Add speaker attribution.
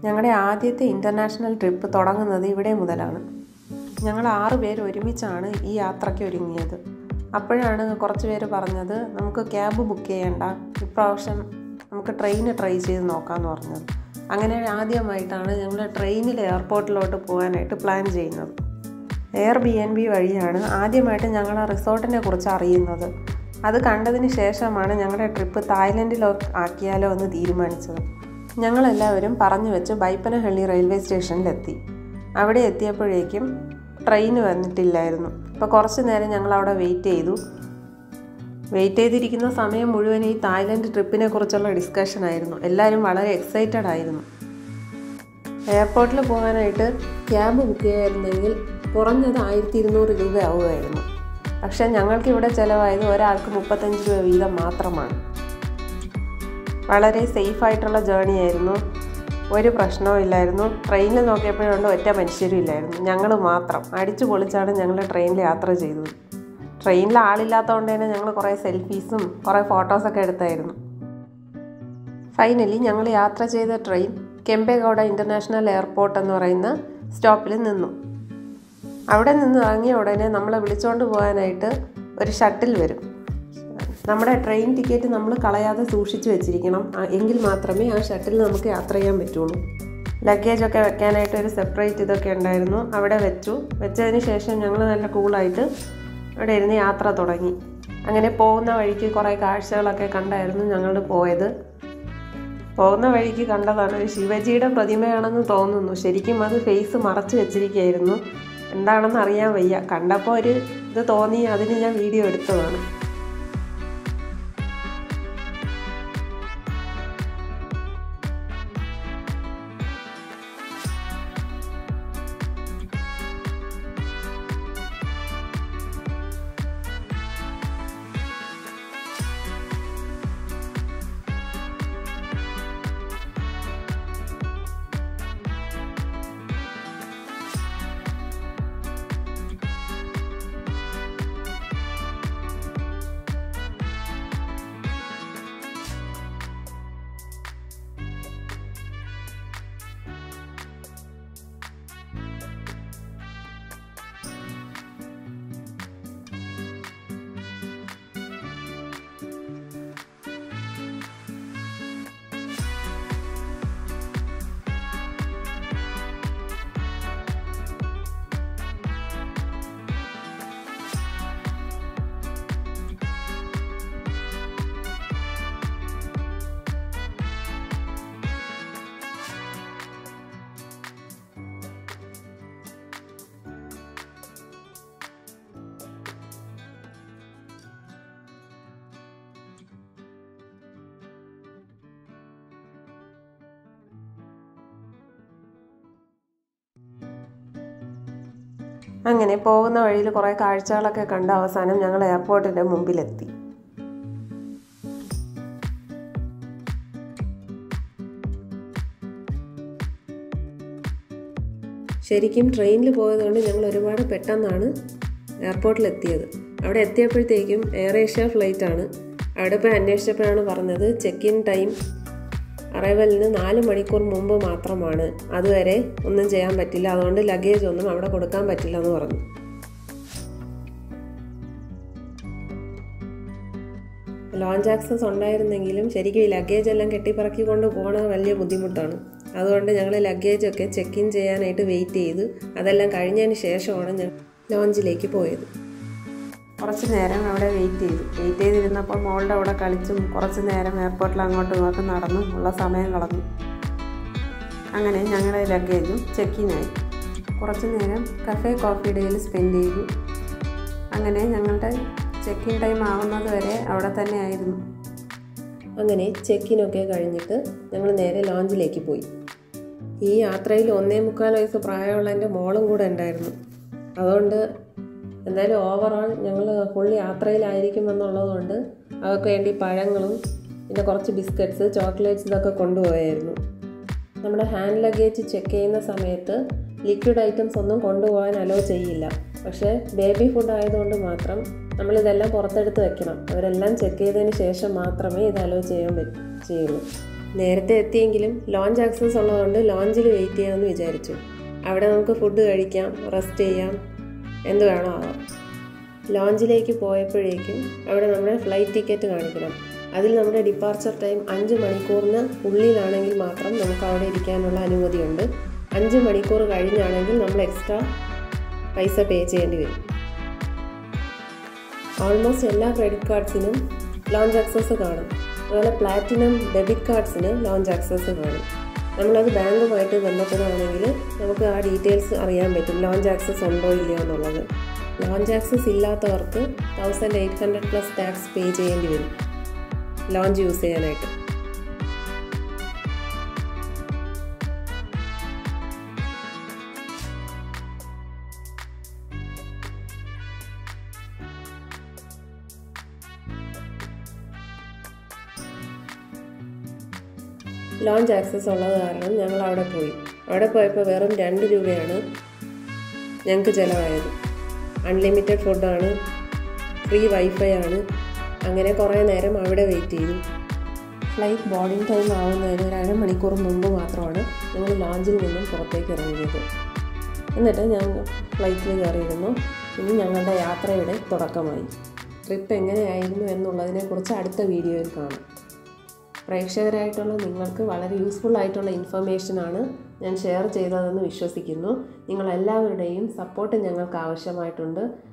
Speaker 1: ഞങ്ങളുടെ ആദ്യത്തെ international trip തുടങ്ങുന്നത് ഇവിടെ മുതലാണ് ഞങ്ങൾ ആറ് പേര് ഒരുമിച്ചാണ് ഈ യാത്രയ്ക്ക് ഒരുങ്ങിയത് അപ്പോഴാണ് കുറച്ച് പേര് പറഞ്ഞത് നമുക്ക് ക്യാബ് ബുക്ക് ചെയ്യണ്ട ഇപ്രാവശ്യം നമുക്ക് ട്രെയിൻ ട്രൈ ചെയ്ത് നോക്കാമെന്ന് പറഞ്ഞത് അങ്ങനെ ആദ്യമായിട്ടാണ് ഞങ്ങൾ ട്രെയിനിൽ എയർപോർട്ടിലോട്ട് പോകാനായിട്ട് പ്ലാൻ ചെയ്യുന്നത് എയർ ബി എൻ ബി വഴിയാണ് ആദ്യമായിട്ട് ഞങ്ങൾ ആ റിസോർട്ടിനെ കുറിച്ച് അറിയുന്നത് അത് കണ്ടതിന് ശേഷമാണ് ഞങ്ങളുടെ ട്രിപ്പ് തായ്ലൻഡിലോ ആക്കിയാലോ എന്ന് തീരുമാനിച്ചത് ഞങ്ങളെല്ലാവരും പറഞ്ഞു വെച്ച് ബൈപ്പനഹള്ളി റെയിൽവേ സ്റ്റേഷനിലെത്തി അവിടെ എത്തിയപ്പോഴേക്കും ട്രെയിൻ വന്നിട്ടില്ലായിരുന്നു അപ്പോൾ കുറച്ച് നേരം ഞങ്ങൾ അവിടെ വെയിറ്റ് ചെയ്തു വെയിറ്റ് ചെയ്തിരിക്കുന്ന സമയം മുഴുവൻ ഈ തായ്ലൻഡ് ട്രിപ്പിനെ കുറിച്ചുള്ള ഡിസ്കഷൻ ആയിരുന്നു എല്ലാവരും വളരെ എക്സൈറ്റഡ് ആയിരുന്നു എയർപോർട്ടിൽ പോകാനായിട്ട് ക്യാബ് ബുക്ക് ചെയ്യായിരുന്നെങ്കിൽ കുറഞ്ഞത് ആയിരത്തി ഇരുന്നൂറ് രൂപ ആവുമായിരുന്നു പക്ഷേ ഞങ്ങൾക്ക് ഇവിടെ ചിലവായത് ഒരാൾക്ക് മുപ്പത്തഞ്ച് രൂപ വീതം മാത്രമാണ് വളരെ സേഫായിട്ടുള്ള ജേണി ആയിരുന്നു ഒരു പ്രശ്നവും ഇല്ലായിരുന്നു ട്രെയിനിൽ നോക്കിയപ്പോഴുണ്ട് ഒറ്റ മനുഷ്യരും ഇല്ലായിരുന്നു ഞങ്ങൾ മാത്രം അടിച്ചു പൊളിച്ചാണ് ഞങ്ങൾ ട്രെയിനിൽ യാത്ര ചെയ്തത് ട്രെയിനിൽ ആളില്ലാത്തതുകൊണ്ട് തന്നെ ഞങ്ങൾ കുറേ സെൽഫീസും കുറേ ഫോട്ടോസൊക്കെ എടുത്തായിരുന്നു ഫൈനലി ഞങ്ങൾ യാത്ര ചെയ്ത ട്രെയിൻ കെമ്പേഗൗഡ ഇൻ്റർനാഷണൽ എയർപോർട്ട് എന്ന് പറയുന്ന സ്റ്റോപ്പിൽ നിന്നു അവിടെ നിന്ന് ഇറങ്ങിയ ഉടനെ നമ്മളെ വിളിച്ചുകൊണ്ട് പോകാനായിട്ട് ഒരു ഷട്ടിൽ വരും നമ്മുടെ ട്രെയിൻ ടിക്കറ്റ് നമ്മൾ കളയാതെ സൂക്ഷിച്ചു വെച്ചിരിക്കണം എങ്കിൽ മാത്രമേ ആ ഷട്ടിൽ നമുക്ക് യാത്ര ചെയ്യാൻ പറ്റുള്ളൂ ലഗേജൊക്കെ വെക്കാനായിട്ട് ഒരു സെപ്പറേറ്റ് ഇതൊക്കെ ഉണ്ടായിരുന്നു അവിടെ വെച്ചു വെച്ചതിന് ശേഷം ഞങ്ങൾ നല്ല കൂളായിട്ട് അവിടെ ഇരുന്ന് യാത്ര തുടങ്ങി അങ്ങനെ പോകുന്ന വഴിക്ക് കുറേ കാഴ്ചകളൊക്കെ കണ്ടായിരുന്നു ഞങ്ങൾ പോയത് പോകുന്ന വഴിക്ക് കണ്ടതാണ് ഒരു ശിവജിയുടെ പ്രതിമയാണെന്ന് തോന്നുന്നു ശരിക്കും അത് ഫേസ് മറച്ചു വെച്ചിരിക്കുകയായിരുന്നു എന്താണെന്ന് അറിയാൻ വയ്യ കണ്ടപ്പോൾ ഒരു ഇത് തോന്നി അതിന് ഞാൻ വീഡിയോ എടുത്തതാണ് അങ്ങനെ പോകുന്ന വഴിയിൽ കുറേ കാഴ്ചകളൊക്കെ കണ്ട അവസാനം ഞങ്ങൾ എയർപോർട്ടിൻ്റെ മുമ്പിലെത്തി ശരിക്കും ട്രെയിനിൽ പോയതുകൊണ്ട് ഞങ്ങൾ ഒരുപാട് പെട്ടെന്നാണ് എയർപോർട്ടിലെത്തിയത് അവിടെ എത്തിയപ്പോഴത്തേക്കും എയർ ഏഷ്യ ഫ്ലൈറ്റാണ് അവിടെ പോയി അന്വേഷിച്ചപ്പോഴാണ് പറഞ്ഞത് ചെക്ക് ഇൻ ടൈം അറൈവലിന് നാല് മണിക്കൂർ മുമ്പ് മാത്രമാണ് അതുവരെ ഒന്നും ചെയ്യാൻ പറ്റില്ല അതുകൊണ്ട് ലഗേജ് ഒന്നും അവിടെ കൊടുക്കാൻ പറ്റില്ല എന്ന് പറഞ്ഞു ലോഞ്ച് ആക്സസ് ഉണ്ടായിരുന്നെങ്കിലും ശരിക്കും ഈ ലഗേജ് എല്ലാം കെട്ടിപ്പറക്കി കൊണ്ട് പോകണത് വലിയ ബുദ്ധിമുട്ടാണ് അതുകൊണ്ട് ഞങ്ങൾ ലഗേജൊക്കെ ചെക്ക് ഇൻ ചെയ്യാനായിട്ട് വെയിറ്റ് ചെയ്ത് അതെല്ലാം കഴിഞ്ഞതിന് ശേഷമാണ് ഞങ്ങൾ ലോഞ്ചിലേക്ക് പോയത് കുറച്ച് നേരം അവിടെ വെയിറ്റ് ചെയ്തു വെയിറ്റ് ചെയ്തിരുന്നപ്പോൾ മോളുടെ അവിടെ കളിച്ചും കുറച്ച് നേരം എയർപോർട്ടിൽ അങ്ങോട്ടും ഇങ്ങോട്ടും നടന്നും ഉള്ള സമയം കളഞ്ഞു അങ്ങനെ ഞങ്ങളുടെ ലഗേജും ചെക്കിനായി കുറച്ച് നേരം കഫേ കോഫി ഡേയിൽ സ്പെൻഡ് ചെയ്തു അങ്ങനെ ഞങ്ങളുടെ ചെക്കിൻ ടൈം ആവുന്നത് വരെ അവിടെ തന്നെ ആയിരുന്നു അങ്ങനെ ചെക്കിനൊക്കെ കഴിഞ്ഞിട്ട് ഞങ്ങൾ നേരെ ലോഞ്ചിലേക്ക് പോയി ഈ യാത്രയിൽ ഒന്നേ മുക്കാൽ വയസ്സ് പ്രായമുള്ള എൻ്റെ മോളും കൂടെ ഉണ്ടായിരുന്നു അതുകൊണ്ട് എന്തായാലും ഓവറോൾ ഞങ്ങൾ ഫുൾ യാത്രയിലായിരിക്കും എന്നുള്ളതുകൊണ്ട് അവർക്ക് വേണ്ടി പഴങ്ങളും പിന്നെ കുറച്ച് ബിസ്ക്കറ്റ്സ് ചോക്ലേറ്റ്സ് ഇതൊക്കെ കൊണ്ടുപോയായിരുന്നു നമ്മുടെ ഹാൻഡ് ലഗേജ് ചെക്ക് ചെയ്യുന്ന സമയത്ത് ലിക്വിഡ് ഐറ്റംസ് ഒന്നും കൊണ്ടുപോകാൻ അലോ ചെയ്യില്ല പക്ഷേ ബേബി ഫുഡ് ആയതുകൊണ്ട് മാത്രം നമ്മളിതെല്ലാം പുറത്തെടുത്ത് വെക്കണം അവരെല്ലാം ചെക്ക് ചെയ്തതിന് ശേഷം മാത്രമേ ഇത് അലോ ചെയ്യാൻ പറ്റ ചെയ്യുള്ളൂ നേരത്തെ എത്തിയെങ്കിലും ലോഞ്ച് ആക്സസ് ഉള്ളതുകൊണ്ട് ലോഞ്ചിൽ വെയിറ്റ് ചെയ്യാമെന്ന് വിചാരിച്ചു അവിടെ നമുക്ക് ഫുഡ് കഴിക്കാം റെസ്റ്റ് ചെയ്യാം എന്ത് വേണോ ആവാം ലോഞ്ചിലേക്ക് പോയപ്പോഴേക്കും അവിടെ നമ്മുടെ ഫ്ലൈറ്റ് ടിക്കറ്റ് കാണിക്കണം അതിൽ നമ്മുടെ ഡിപ്പാർച്ചർ ടൈം അഞ്ച് മണിക്കൂറിന് ഉള്ളിലാണെങ്കിൽ മാത്രം നമുക്ക് അവിടെ ഇരിക്കാനുള്ള അനുമതിയുണ്ട് അഞ്ച് മണിക്കൂർ കഴിഞ്ഞാണെങ്കിൽ നമ്മൾ എക്സ്ട്രാ പൈസ പേ ചെയ്യേണ്ടി വരും ഓൾമോസ്റ്റ് എല്ലാ ക്രെഡിറ്റ് കാർഡ്സിനും ലോഞ്ച് ആക്സസ് കാണും അതുപോലെ പ്ലാറ്റിനം ഡെബിറ്റ് കാർഡ്സിന് ലോഞ്ച് ആക്സസ് കാണും നമ്മളത് ബാങ്കുമായിട്ട് ബന്ധപ്പെടുകയാണെങ്കിൽ നമുക്ക് ആ ഡീറ്റെയിൽസ് അറിയാൻ പറ്റും ലോഞ്ച് ആക്സസ് ഉണ്ടോ ഇല്ലയോ എന്നുള്ളത് ലോഞ്ച് ആക്സസ് ഇല്ലാത്തവർക്ക് thousand eight hundred plus tax pay ചെയ്യേണ്ടി വരും ലോഞ്ച് യൂസ് ചെയ്യാനായിട്ട് ലോഞ്ച് ആക്സസ് ഉള്ളത് കാരണം ഞങ്ങൾ അവിടെ പോയി അവിടെ പോയപ്പോൾ വെറും രണ്ട് രൂപയാണ് ഞങ്ങൾക്ക് ചിലവായത് അൺലിമിറ്റഡ് ഫുഡാണ് ഫ്രീ വൈഫൈ ആണ് അങ്ങനെ കുറേ നേരം അവിടെ വെയിറ്റ് ചെയ്തു ഫ്ലൈറ്റ് ബോർഡിംഗ് ടൈം ആവുന്നതിന് ഒരു അരമണിക്കൂർ മുമ്പ് മാത്രമാണ് ഞങ്ങൾ ലോഞ്ചിൽ നിന്നും പുറത്തേക്ക് ഇറങ്ങിയത് എന്നിട്ട് ഞങ്ങൾ ഫ്ലൈറ്റിൽ കയറിയിരുന്നു ഇനി ഞങ്ങളുടെ യാത്രയുടെ തുടക്കമായി ട്രിപ്പ് എങ്ങനെയായിരുന്നു എന്നുള്ളതിനെക്കുറിച്ച് അടുത്ത വീഡിയോയിൽ കാണാം പ്രേക്ഷകരായിട്ടുള്ള നിങ്ങൾക്ക് വളരെ യൂസ്ഫുൾ ആയിട്ടുള്ള ഇൻഫർമേഷനാണ് ഞാൻ ഷെയർ ചെയ്തതെന്ന് വിശ്വസിക്കുന്നു നിങ്ങളെല്ലാവരുടെയും സപ്പോർട്ട് ഞങ്ങൾക്ക് ആവശ്യമായിട്ടുണ്ട്